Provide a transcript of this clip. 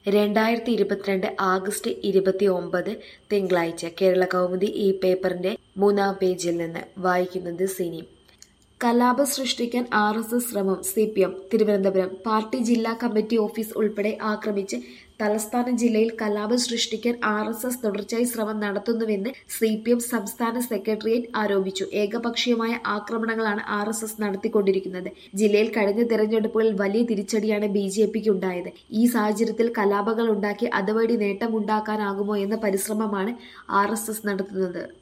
രണ്ടായിരത്തി ഇരുപത്തിരണ്ട് ആഗസ്റ്റ് ഇരുപത്തി ഒമ്പത് തിങ്കളാഴ്ച കേരള കൗമുദി ഈ പേപ്പറിന്റെ മൂന്നാം പേജിൽ നിന്ന് വായിക്കുന്നത് സിനി കലാപം സൃഷ്ടിക്കാൻ ആർ എസ് എസ് ശ്രമം C P M Thiruvananthapuram party ജില്ലാ കമ്മിറ്റി ഓഫീസ് ഉൾപ്പെടെ ആക്രമിച്ച് തലസ്ഥാന ജില്ലയിൽ കലാപം സൃഷ്ടിക്കാൻ ആർ എസ് എസ് തുടർച്ചയായി ശ്രമം നടത്തുന്നുവെന്ന് സി പി എം സംസ്ഥാന സെക്രട്ടേറിയറ്റ് ആരോപിച്ചു ഏകപക്ഷീയമായ ആക്രമണങ്ങളാണ് ആർ എസ് എസ് നടത്തിക്കൊണ്ടിരിക്കുന്നത് ജില്ലയിൽ കഴിഞ്ഞ തെരഞ്ഞെടുപ്പുകളിൽ വലിയ തിരിച്ചടിയാണ് ബി ജെ പിക്ക് ഉണ്ടായത് ഈ സാഹചര്യത്തിൽ കലാപങ്ങൾ ഉണ്ടാക്കി അതുവഴി നേട്ടമുണ്ടാക്കാനാകുമോ എന്ന പരിശ്രമമാണ് ആർ എസ് എസ് നടത്തുന്നത്